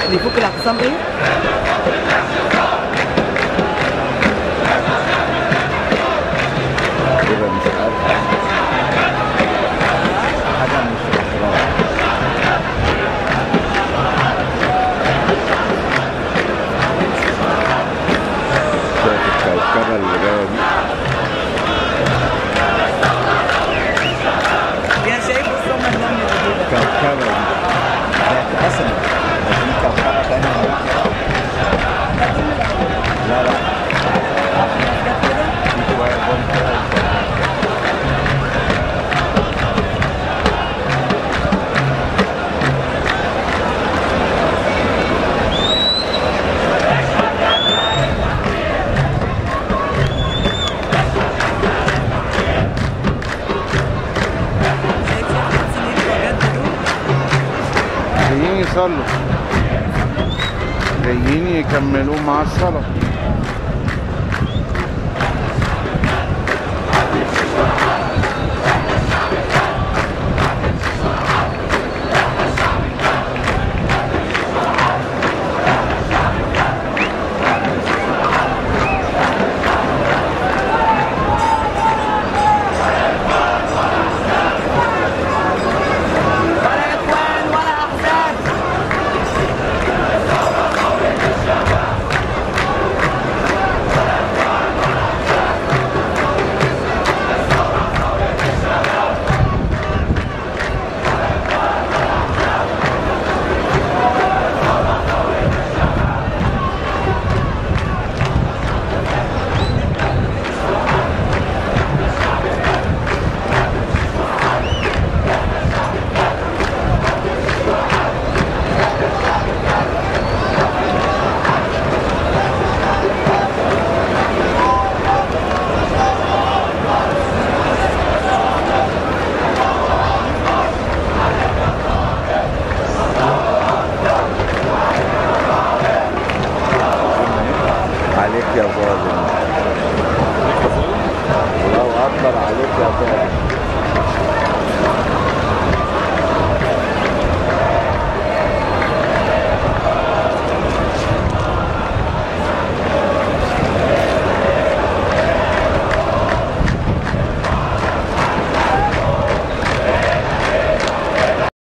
اللي يفك الاعتصام ايه؟ كده مش عارف حاجة مش الاحترام شايف الكوكبة اللي جاية دي يا شايف بص هم النمل اللي كده الكوكبة دي هي اتقسمت بس دي كوكبة تانية لا لا جت كده دي شوية بوم كده شايف شايف الناس اللي يجوا جد دول جايين يصلوا جايين يكملوا مع الصلاة ولا اخوان ولا احزاب عليك يا ظالم الله أكبر عليك يا ظالم